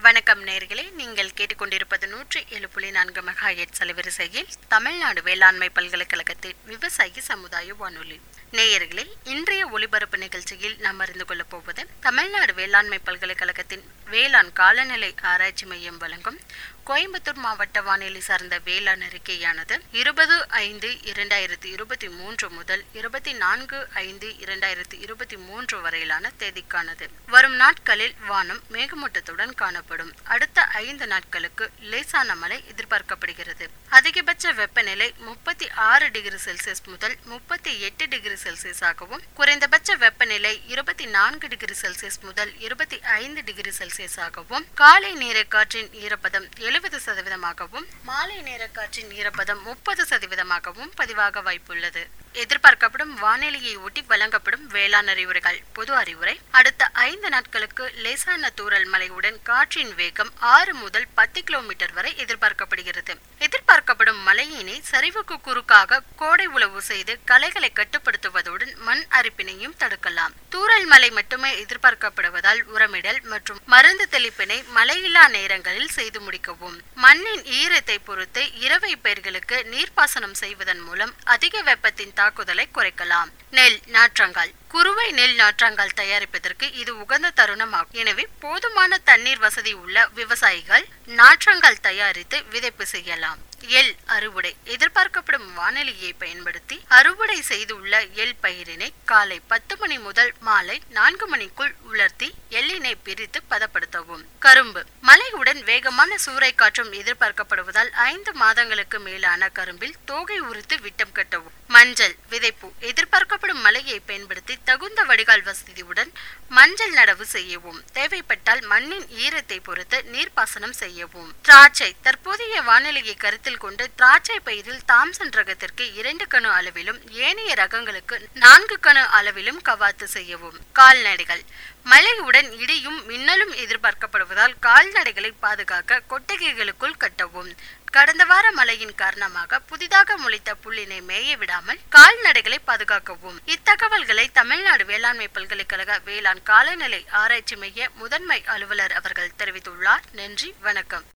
வணக்கம் நேர்களே நீங்கள் கேட்டுக்கொண்டிருப்பது நூற்றி ஏழு புள்ளி நான்கு மெகா எட் அலைவரிசையில் தமிழ்நாடு வேளாண்மை பல்கலைக்கழகத்தின் விவசாயி சமுதாய வானொலி நேயர்களே இன்றைய ஒலிபரப்பு நிகழ்ச்சியில் நாம் அறிந்து கொள்ளப் போவது தமிழ்நாடு வேளாண்மை பல்கலைக்கழகத்தின் வேளாண் காலநிலை ஆராய்ச்சி மையம் வழங்கும் கோயம்புத்தூர் மாவட்ட வானிலை சார்ந்த வேளாண் அறிக்கையானது இருபது ஐந்து இரண்டாயிரத்தி இருபத்தி மூன்று முதல் இருபத்தி நான்கு ஐந்து இரண்டாயிரத்தி இருபத்தி மூன்று வரையிலான தேதிக்கானது வரும் நாட்களில் வானம் மேகமூட்டத்துடன் காணப்படும் அடுத்த ஐந்து நாட்களுக்கு லேசான மழை எதிர்பார்க்கப்படுகிறது அதிகபட்ச வெப்பநிலை முப்பத்தி ஆறு டிகிரி செல்சியஸ் முதல் முப்பத்தி எட்டு டிகிரி செல்சியஸாகவும் குறைந்தபட்ச வெப்பநிலை இருபத்தி நான்கு டிகிரி செல்சியஸ் முதல் இருபத்தி ஐந்து டிகிரி செல்சியஸாகவும் காலை நேர காற்றின் ஈரப்பதம் எழுபது சதவீதமாகவும் மாலை நேர காற்றின் ஈரப்பதம் முப்பது சதவீதமாகவும் பதிவாக வாய்ப்புள்ளது எதிர்பார்க்கப்படும் வானிலையை ஒட்டி வழங்கப்படும் வேளாண் அறிவுரைகள் பொது அறிவுரை அடுத்த ஐந்து நாட்களுக்கு லேசான தூறல் மழையுடன் காற்றின் வேகம் ஆறு முதல் பத்து கிலோமீட்டர் வரை எதிர்பார்க்கப்படுகிறது எதிர்பார்க்கப்படும் மழையினை சரிவுக்கு குறுக்காக கோடை உழவு செய்து களைகளை கட்டுப்படுத்துவதுடன் மண் அரிப்பினையும் தடுக்கலாம் தூறல் மழை மட்டுமே எதிர்பார்க்கப்படுவதால் உரமிடல் மற்றும் மருந்து தெளிப்பினை மழையில்லா நேரங்களில் செய்து முடிக்கவும் மண்ணின் ஈரத்தை பொறுத்து இரவை பயிர்களுக்கு நீர்ப்பாசனம் செய்வதன் மூலம் அதிக வெப்பத்தின் தாக்குதலை குறைக்கலாம் நெல் நாற்றங்கால் குறுவை நெல் நாற்றாங்கால் தயாரிப்பதற்கு இது உகந்த தருணமாகும் எனவே போதுமான தண்ணீர் வசதி உள்ள விவசாயிகள் நாற்றங்கால் தயாரித்து விதைப்பு செய்யலாம் எல் அறுவடை எதிர்பார்க்கப்படும் வானிலையை பயன்படுத்தி அறுவடை செய்துள்ள எல் பயிரினை காலை பத்து மணி முதல் மாலை நான்கு மணிக்குள் உலர்த்தி எள்ளினை பிரித்து பதப்படுத்தவும் கரும்பு மழையுடன் வேகமான சூறை காற்றும் எதிர்பார்க்கப்படுவதால் ஐந்து மாதங்களுக்கு மேலான கரும்பில் தோகை உரித்து விட்டம் கட்டவும் மஞ்சள் விதைப்பு எதிர்பார்க்கப்படும் மழையை பயன்படுத்தி தகுந்த வடிகால் வசதியுடன் மஞ்சள் நடவு செய்யவும் தேவைப்பட்டால் மண்ணின் ஈரத்தை பொறுத்து நீர்ப்பாசனம் செய்யவும் திராட்சை தற்போதைய வானிலையை கருத்தில் கொண்டு திராட்சை பயிரில் தாம்சன் ரகத்திற்கு இரண்டு கணு அளவிலும் ஏனைய ரகங்களுக்கு நான்கு கணு அளவிலும் கவாத்து செய்யவும் கால்நடைகள் மழையுடன் இடியும் மின்னலும் எதிர்பார்க்கப்படுவதால் கால்நடைகளை பாதுகாக்க கொட்டகைகளுக்குள் கட்டவும் கடந்த வார மழையின் காரணமாக புதிதாக முளைத்த புல்லினை மேய விடாமல் கால்நடைகளை பாதுகாக்கவும் இத்தகவல்களை தமிழ்நாடு வேளாண்மை பல்கலைக்கழக வேளாண் காலநிலை ஆராய்ச்சி மைய முதன்மை அலுவலர் அவர்கள் தெரிவித்துள்ளார் நன்றி வணக்கம்